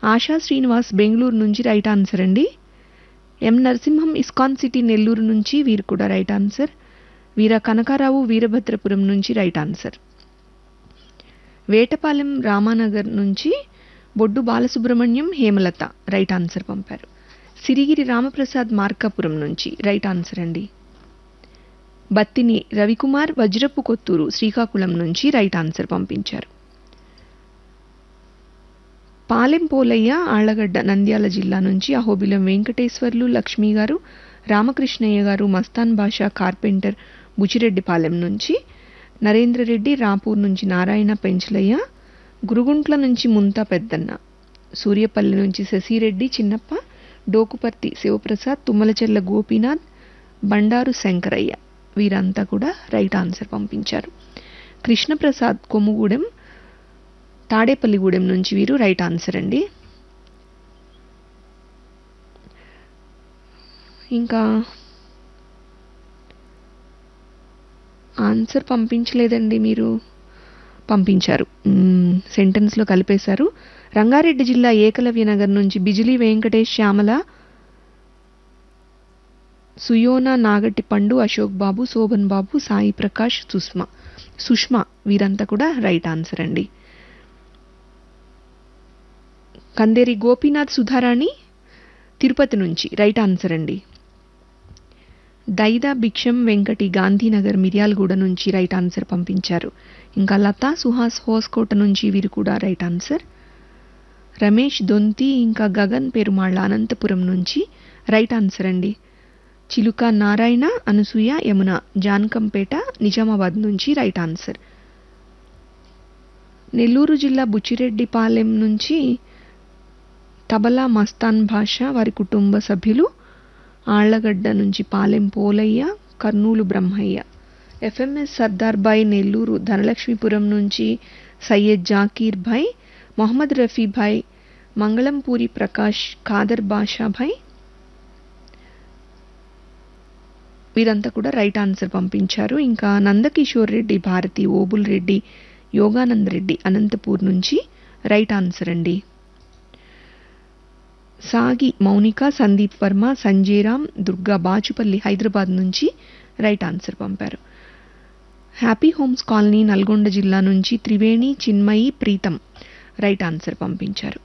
ఆశా శ్రీనివాస్ బెంగళూరు నుంచి right answer అండి M Narasimham ISKCON city Nellore నుంచి వీరు కూడా రైట్ ఆన్సర్ వీర కనకారావు వీరభద్రపురం నుంచి రైట్ ఆన్సర్ వేటపాలెం రామానగర్ నుంచి బొడ్డు బాలసుబ్రహ్మణ్యం హేమలత రైట్ ఆన్సర్ పంపారు సిరిగిరి రామప్రసాద్ మార్కాపురం నుంచి రైట్ ఆన్సర్ అండి బత్తిని రవికుమార్ వజ్రపు కొత్తూరు శ్రీకాకుళం నుంచి రైట్ ఆన్సర్ పంపించారు పాలెం పోలయ్య ఆళ్లగడ్డ నంద్యాల జిల్లా నుంచి అహోబిలం వెంకటేశ్వర్లు లక్ష్మి గారు రామకృష్ణయ్య గారు మస్తాన్ బాషా కార్పెంటర్ బుచిరెడ్డిపాలెం నుంచి నరేంద్రరెడ్డి రాపూర్ నుంచి నారాయణ పెంచలయ్య గురుగుంట్ల నుంచి ముంతా పెద్దన్న సూర్యపల్లి నుంచి శశిరెడ్డి చిన్నప్ప డోకుపర్తి శివప్రసాద్ తుమ్మలచెర్ల గోపీనాథ్ బండారు శంకరయ్య వీరంతా కూడా రైట్ ఆన్సర్ పంపించారు కృష్ణప్రసాద్ కొమ్ముగూడెం తాడేపల్లిగూడెం నుంచి వీరు రైట్ ఆన్సర్ అండి ఇంకా ఆన్సర్ పంపించలేదండి మీరు పంపించారు మ్మ్, సెంటెన్స్లో కలిపేశారు రంగారెడ్డి జిల్లా ఏకలవ్య నగర్ నుంచి బిజిలీ వెంకటేష్ శ్యామల సుయోనా నాగట్టి పండు అశోక్ బాబు శోభన్ బాబు సాయి ప్రకాష్ సుష్మా సుష్మా వీరంతా కూడా రైట్ ఆన్సర్ అండి కందేరి గోపీనాథ్ సుధారాణి తిరుపతి నుంచి రైట్ ఆన్సర్ అండి దైదా భిక్షం వెంకటి గాంధీనగర్ మిర్యాలగూడ నుంచి రైట్ ఆన్సర్ పంపించారు ఇంకా లతా సుహాస్ హోస్కోట నుంచి వీరు కూడా రైట్ ఆన్సర్ రమేష్ దొంతి ఇంకా గగన్ పెరుమాళ్ళ అనంతపురం నుంచి రైట్ ఆన్సర్ అండి చిలుక నారాయణ అనసూయ యమున జానకంపేట నిజామాబాద్ నుంచి రైట్ ఆన్సర్ నెల్లూరు జిల్లా బుచ్చిరెడ్డిపాలెం నుంచి తబలా మస్తాన్ భాష వారి కుటుంబ సభ్యులు ఆళ్లగడ్డ నుంచి పాలెం పోలయ్య కర్నూలు బ్రహ్మయ్య ఎఫ్ఎంఎస్ సర్దార్ భాయ్ నెల్లూరు ధనలక్ష్మీపురం నుంచి సయ్యద్ జాకీర్ భాయ్ మొహమ్మద్ రఫీ భాయ్ మంగళంపూరి ప్రకాష్ ఖాదర్ బాషా భాయ్ వీరంతా కూడా రైట్ ఆన్సర్ పంపించారు ఇంకా నందకిషోర్ రెడ్డి భారతి ఓబుల్ రెడ్డి యోగానంద్ రెడ్డి అనంతపూర్ నుంచి రైట్ ఆన్సర్ అండి సాగి మౌనిక సందీప్ వర్మ సంజయరామ్ దుర్గా బాచుపల్లి హైదరాబాద్ నుంచి రైట్ ఆన్సర్ పంపారు హ్యాపీ హోమ్స్ కాలనీ నల్గొండ జిల్లా నుంచి త్రివేణి చిన్మయి ప్రీతం రైట్ ఆన్సర్ పంపించారు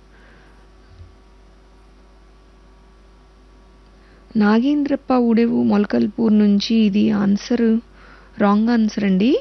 నాగేంద్రప్ప ఉడెవు మొలకల్పూర్ నుంచి ఇది ఆన్సర్ రాంగ్ ఆన్సర్ అండి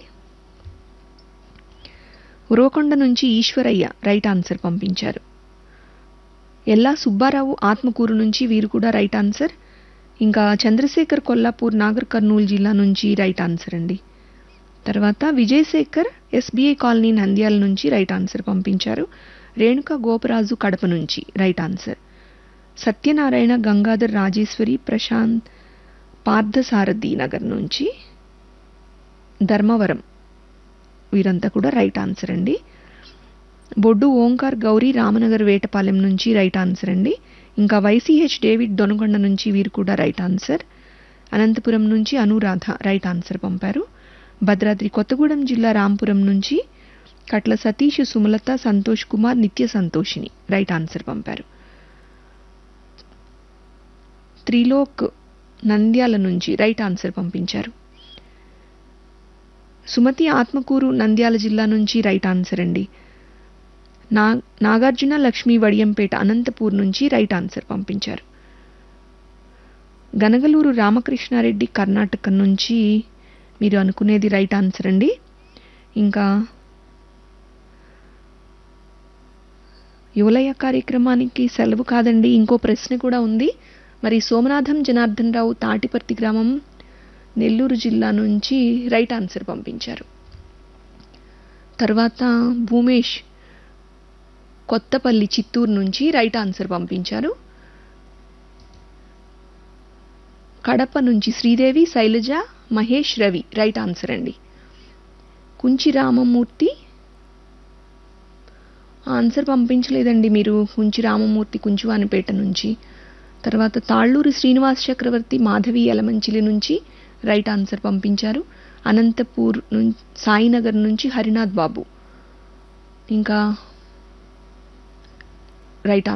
ఉరవకొండ నుంచి ఈశ్వరయ్య రైట్ ఆన్సర్ పంపించారు ఎల్లా సుబ్బారావు ఆత్మకూరు నుంచి వీరు కూడా రైట్ ఆన్సర్ ఇంకా చంద్రశేఖర్ కొల్లాపూర్ నాగర్ కర్నూలు జిల్లా నుంచి రైట్ ఆన్సర్ అండి తర్వాత విజయశేఖర్ ఎస్బీఐ కాలనీ నంద్యాల నుంచి రైట్ ఆన్సర్ పంపించారు రేణుక గోపరాజు కడప నుంచి రైట్ ఆన్సర్ సత్యనారాయణ గంగాధర్ రాజేశ్వరి ప్రశాంత్ పార్థసారథి నగర్ నుంచి ధర్మవరం వీరంతా కూడా రైట్ ఆన్సర్ అండి బొడ్డు ఓంకార్ గౌరీ రామనగర్ వేటపాలెం నుంచి రైట్ ఆన్సర్ అండి ఇంకా వైసీహెచ్ డేవిడ్ దొనకొండ నుంచి వీరు కూడా రైట్ ఆన్సర్ అనంతపురం నుంచి అనురాధ రైట్ ఆన్సర్ పంపారు భద్రాద్రి కొత్తగూడెం జిల్లా రాంపురం నుంచి కట్ల సతీష్ సుమలత సంతోష్ కుమార్ నిత్య సంతోషిని రైట్ ఆన్సర్ పంపారు త్రిలోక్ నంద్యాల నుంచి రైట్ ఆన్సర్ పంపించారు సుమతి ఆత్మకూరు నంద్యాల జిల్లా నుంచి రైట్ ఆన్సర్ అండి నా నాగార్జున లక్ష్మీ వడియంపేట అనంతపూర్ నుంచి రైట్ ఆన్సర్ పంపించారు గనగలూరు రామకృష్ణారెడ్డి కర్ణాటక నుంచి మీరు అనుకునేది రైట్ ఆన్సర్ అండి ఇంకా యువలయ కార్యక్రమానికి సెలవు కాదండి ఇంకో ప్రశ్న కూడా ఉంది మరి సోమనాథం జనార్దన్ రావు తాటిపర్తి గ్రామం నెల్లూరు జిల్లా నుంచి రైట్ ఆన్సర్ పంపించారు తర్వాత భూమేష్ కొత్తపల్లి చిత్తూరు నుంచి రైట్ ఆన్సర్ పంపించారు కడప నుంచి శ్రీదేవి శైలజ మహేష్ రవి రైట్ ఆన్సర్ అండి కుంచి రామమూర్తి ఆన్సర్ పంపించలేదండి మీరు కుంచి రామమూర్తి కుంచువానిపేట నుంచి తర్వాత తాళ్ళూరి శ్రీనివాస్ చక్రవర్తి మాధవి యలమంచిలి నుంచి రైట్ ఆన్సర్ పంపించారు అనంతపూర్ నుంచి సాయినగర్ నుంచి హరినాథ్ బాబు ఇంకా రైట్